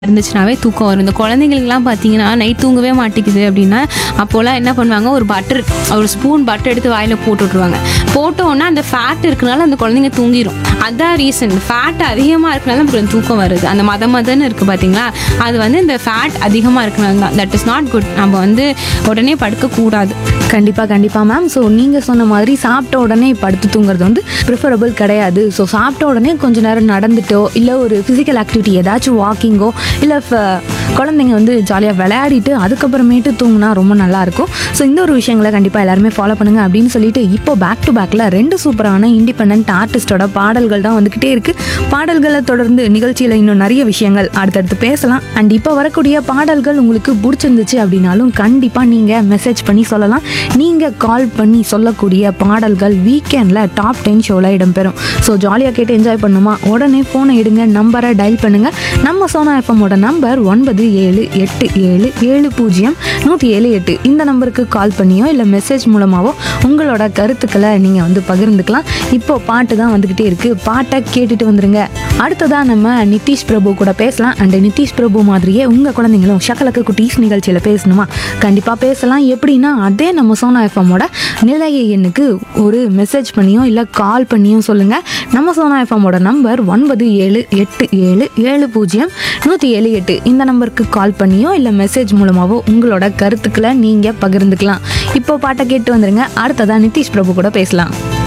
இருந்துச்சுனாவே தூக்கம் வரும் இந்த குழந்தைங்களுக்குலாம் பார்த்தீங்கன்னா நைட் தூங்கவே மாட்டேங்குது அப்படின்னா அப்போல்லாம் என்ன பண்ணுவாங்க ஒரு பட்டர் ஒரு ஸ்பூன் பட்டர் எடுத்து வாயில் போட்டு விட்ருவாங்க போட்டோன்னா அந்த ஃபேட் இருக்கனால அந்த குழந்தைங்க தூங்கிடும் அதான் ரீசன் ஃபேட் அதிகமாக இருக்கனால அந்த குழந்தை தூக்கம் வருது அந்த மத மதன்னு இருக்குது பார்த்தீங்களா அது வந்து இந்த ஃபேட் அதிகமாக இருக்கனால தான் தட் இஸ் நாட் குட் நம்ம வந்து உடனே படுக்கக்கூடாது கண்டிப்பாக கண்டிப்பாக மேம் ஸோ நீங்கள் சொன்ன மாதிரி சாப்பிட்ட உடனே படுத்து தூங்குறது வந்து ப்ரிஃபரபிள் கிடையாது ஸோ சாப்பிட்ட உடனே கொஞ்ச நேரம் நடந்துட்டோ இல்லை ஒரு ஃபிசிக்கல் ஆக்டிவிட்டி ஏதாச்சும் வாக்கிங்கோ இல்லை குழந்தைங்க வந்து ஜாலியாக விளையாடிட்டு அதுக்கப்புறமேட்டு தூங்கினா ரொம்ப நல்லாயிருக்கும் ஸோ இந்த ஒரு விஷயங்களை கண்டிப்பாக எல்லாருமே ஃபாலோ பண்ணுங்கள் அப்படின்னு சொல்லிட்டு இப்போ பேக் டு பேக்கில் ரெண்டு சூப்பரான இண்டிபெண்ட் ஆர்டிஸ்டோட பாடல்கள் தான் வந்துக்கிட்டே இருக்குது பாடல்களை தொடர்ந்து நிகழ்ச்சியில் இன்னும் நிறைய விஷயங்கள் அடுத்தடுத்து பேசலாம் அண்ட் இப்போ வரக்கூடிய பாடல்கள் உங்களுக்கு பிடிச்சிருந்துச்சு அப்படின்னாலும் கண்டிப்பாக நீங்கள் மெசேஜ் பண்ணி சொல்லலாம் நீங்கள் கால் பண்ணி சொல்லக்கூடிய பாடல்கள் வீக்கெண்டில் டாப் டென் ஷோவில் இடம்பெறும் ஸோ ஜாலியாக கேட்டு என்ஜாய் பண்ணுமா உடனே ஃபோனை எடுங்க நம்பரை டயல் பண்ணுங்கள் நம்ம சோனா எஃப்எம்மோட நம்பர் ஒன்பது ஏழு எட்டு ஏழு ஏழு பூஜ்ஜியம் நூற்றி ஏழு எட்டு இந்த நம்பருக்கு கால் பண்ணியோ இல்லை மெசேஜ் மூலமாகவோ உங்களோட கருத்துக்களை நீங்கள் வந்து பகிர்ந்துக்கலாம் இப்போ பாட்டு தான் வந்துக்கிட்டே இருக்குது பாட்டை கேட்டுட்டு வந்துருங்க அடுத்ததாக நம்ம நிதிஷ் பிரபு கூட பேசலாம் அண்ட் நிதிஷ் பிரபு மாதிரியே உங்கள் குழந்தைங்களும் ஷக்கலக்கு குட்டீஸ் நிகழ்ச்சியில் பேசணுமா கண்டிப்பாக பேசலாம் எப்படின்னா அதே நம்ம சோனா எஃப்எம்மோட நிலைய எண்ணுக்கு ஒரு மெசேஜ் பண்ணியோ இல்லை கால் பண்ணியோ சொல்லுங்கள் நம்ம சோனா எஃப்எம்மோட நம்பர் ஒன்பது ஏழு எட்டு ஏழு ஏழு பூஜ்ஜியம் நூற்றி ஏழு எட்டு இந்த நம்பருக்கு கால் பண்ணியோ இல்லை மெசேஜ் மூலமாகவோ உங்களோட கருத்துக்களை நீங்கள் பகிர்ந்துக்கலாம் இப்போ பாட்டை கேட்டு வந்துருங்க அடுத்ததாக நிதிஷ் பிரபு கூட பேசலாம்